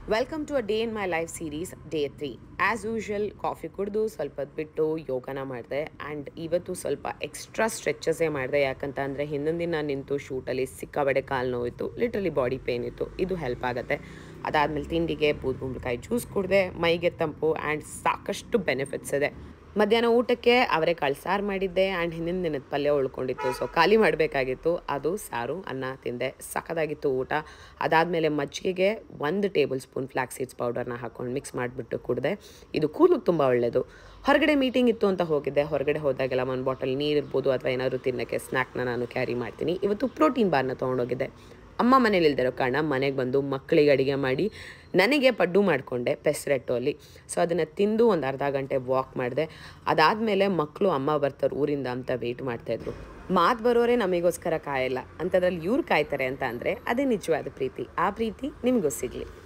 welcome to a day in my life series day three as usual coffee ಕುಡಿದು ಸ್ವಲ್ಪ ಹೊತ್ತು ಬಿಟ್ಟು ಯೋಗನ ಮಾಡಿದೆ ಆ್ಯಂಡ್ ಇವತ್ತು ಸ್ವಲ್ಪ ಎಕ್ಸ್ಟ್ರಾ ಸ್ಟ್ರೆಚಸ್ಸೇ ಮಾಡಿದೆ ಯಾಕಂತ ಅಂದರೆ ಹಿಂದಿನ ದಿನ ನಿಂತು ಶೂಟಲ್ಲಿ ಸಿಕ್ಕಾಬಡೆ ಕಾಲು ನೋವಿತ್ತು ಲಿಟ್ರಲಿ ಬಾಡಿ ಪೇನ್ ಇತ್ತು ಇದು ಹೆಲ್ಪ್ ಆಗುತ್ತೆ ಅದಾದಮೇಲೆ ತಿಂಡಿಗೆ ಬೂದ್ಗುಂಬಳಕಾಯಿ ಜ್ಯೂಸ್ ಕುಡಿದೆ ಮೈಗೆ ತಂಪು ಆ್ಯಂಡ್ ಸಾಕಷ್ಟು ಬೆನಿಫಿಟ್ಸ್ ಇದೆ ಮಧ್ಯಾಹ್ನ ಊಟಕ್ಕೆ ಅವರೆಕಾಳು ಸಾರು ಮಾಡಿದ್ದೆ ಆ್ಯಂಡ್ ಹಿಂದಿನ ದಿನದ ಪಲ್ಯ ಉಳ್ಕೊಂಡಿತ್ತು ಸೊ ಖಾಲಿ ಮಾಡಬೇಕಾಗಿತ್ತು ಅದು ಸಾರು ಅನ್ನ ತಿಂದೆ ಸಖತ್ತಾಗಿತ್ತು ಊಟ ಅದಾದಮೇಲೆ ಮಜ್ಜಿಗೆಗೆ ಒಂದು ಟೇಬಲ್ ಸ್ಪೂನ್ ಫ್ಲಾಕ್ ಸೀಡ್ಸ್ ಪೌಡರ್ನ ಹಾಕೊಂಡು ಮಿಕ್ಸ್ ಮಾಡಿಬಿಟ್ಟು ಕುಡಿದೆ ಇದು ಕೂದಲಿಗೆ ತುಂಬ ಒಳ್ಳೆಯದು ಹೊರಗಡೆ ಮೀಟಿಂಗ್ ಇತ್ತು ಅಂತ ಹೋಗಿದ್ದೆ ಹೊರಗಡೆ ಹೋದಾಗೆಲ್ಲ ಒಂದು ಬಾಟಲ್ ನೀರು ಇರ್ಬೋದು ಅಥವಾ ಏನಾದರೂ ತಿನ್ನೋಕ್ಕೆ ಸ್ನ್ಯಾಕ್ನ ನಾನು ಕ್ಯಾರಿ ಮಾಡ್ತೀನಿ ಇವತ್ತು ಪ್ರೋಟೀನ್ ಬಾರ್ನ ತೊಗೊಂಡೋಗಿದ್ದೆ ಅಮ್ಮ ಮನೇಲಿ ಇಲ್ದಿರೋ ಕಾರಣ ಮನೆಗೆ ಬಂದು ಮಕ್ಕಳಿಗೆ ಅಡುಗೆ ಮಾಡಿ ನನಗೆ ಪಡ್ಡು ಮಾಡಿಕೊಂಡೆ ಪೆಸರೆಟ್ಟು ಅಲ್ಲಿ ಸೊ ಅದನ್ನು ತಿಂದು ಒಂದು ಅರ್ಧ ಗಂಟೆ ವಾಕ್ ಮಾಡಿದೆ ಅದಾದಮೇಲೆ ಮಕ್ಕಳು ಅಮ್ಮ ಬರ್ತಾರೆ ಊರಿಂದ ಅಂತ ವೆಯ್ಟ್ ಮಾಡ್ತಾಯಿದ್ರು ಮಾತು ಬರೋರೆ ನಮಗೋಸ್ಕರ ಕಾಯಲ್ಲ ಅಂಥದ್ರಲ್ಲಿ ಇವ್ರು ಕಾಯ್ತಾರೆ ಅಂತ ಅಂದರೆ ಅದೇ ನಿಜವಾದ ಪ್ರೀತಿ ಆ ಪ್ರೀತಿ ನಿಮಗೂ ಸಿಗಲಿ